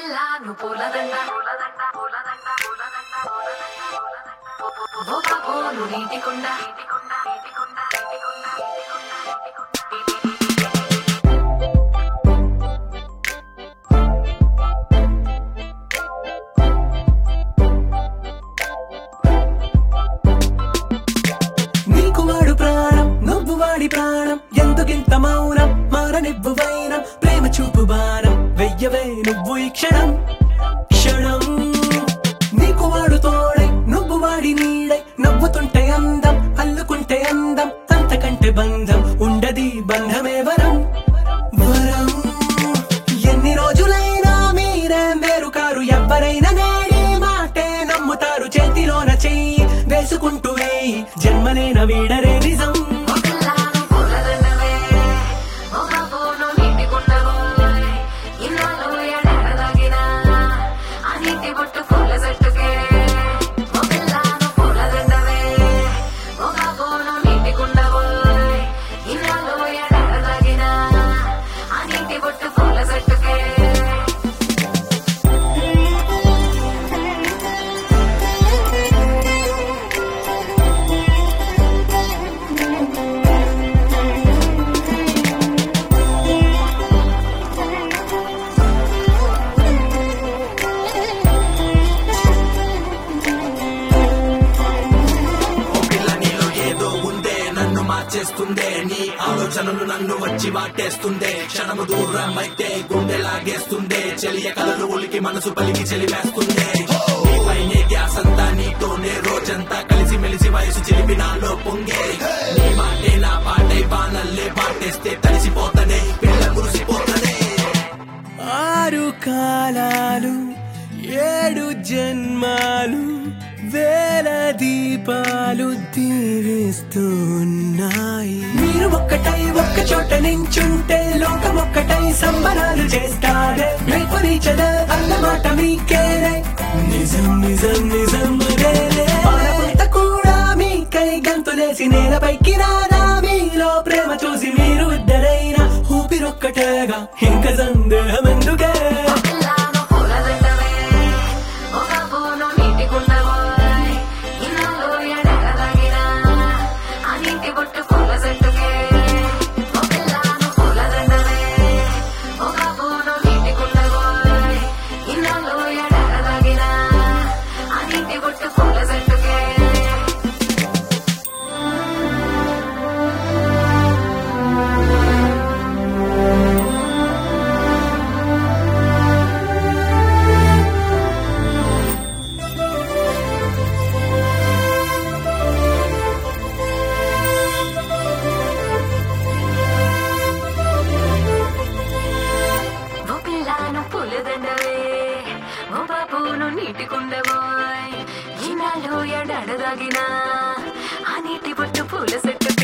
పిల్లను పూలదండ పూలదండ పూలదండ పూలదండ పూలదండ పూలదండ ఓ బాబోలు నీటి కుండ నీటి కుండ నీటి కుండ నీటి కుండ నీటి కుండ నీటి కుండ నీకు వాడు ప్రాణం నువ్వు వాడి ప్రాణం ఎందుకింత మౌనం మారనివ్వు వైనం ప్రేమ చూపు బాణం వెయ్యవే నువ్వు ఈ క్షణం క్షణం నీకు వాడు తోడై నువ్వు వాడి నీడై నవ్వుతుంటే అందం అల్లుకుంటే అందం అంతకంటే బంధం ఉండది బంధమే వరం వరం ఎన్ని రోజులైనా మీరే మేరు కారు ఎవ్వరైనా నేడే మాటే నమ్ముతారు చేతిలోన చెయ్యి వేసుకుంటూ వేయి జన్మనేన వీడరే నిజం ఓ పిల్లను పూలదండవే ఓ బాబోలు నీటి కుండవోయ్ ఇన్నాళ్ళు ఎడలగినా ఆ నీటి బొట్టు పూల చెట్టుకే ఓ పిల్లను పూలదండవే ఓ బాబోలు నీటి కుండవోయ్ ఇన్నాళ్ళు ఎడలగినా ఆ నీటి బొట్టు పూల చెట్టుకే ఓ పిల్ల నీలో ఏదో ఉందే నన్ను మార్చేస్తుందే నీ ఆలోచనలు నన్ను వచ్చి వాటేస్తుందే క్షణము దూరం అయితే గుండె లాగేస్తుందే చెలియ కలలు ఉలికి మనసు పలికి చెలివేస్తుందే నీపైనే గ్యాస్ అంతా నీతోనే రోజంతా కలిసి మెలిసి వయసు చిలిపి నాలో పొంగే నీ మాటే నా పాటై బాణల్లే పాటేస్తే తడిసిపోతనే పిల్ల కురిసిపోతనే ఆరు కాలాలు ఏడు జన్మాలు వేల దీపాలు దీవిస్తున్నాయి మీరు ఒక్కటై ఒక్క చోట నించుంటే లోకం ఒక్కటై సంబరాలు చేస్తారే మేపరీచద అన్నమాట మీకేనే నిజం నిజం నిజం రేలే పాలపుంత కూడా మీకై గంతులేసి నేలపైకి రాదా మీలో ప్రేమ చూసి మీరు ఇద్దరైనా ఊపిరొక్కటేగా ఇంక సందేహం ఎందుకే పిల్లను పూలదండవే ఓ బాబోలు నీటి కుండవోయ్ ఇన్నాళ్ళు ఎడలగినా ఆ నీటి బొట్టు పూల చెట్టుకే ఓ పిల్లను పూలదండవే ఓ బాబోలు నీటి కుండవోయ్ ఇన్నాళ్ళు ఎడలగినా ఆ నీటి బొట్టు పూల చెట్టుకే ఓ పిల్లను పూలదండవే ఓ బాబును నీటి కుండవోయ్ ఈనాలో ఎడడదాగినా ఆ నీటి బొట్టు పూల చెట్టు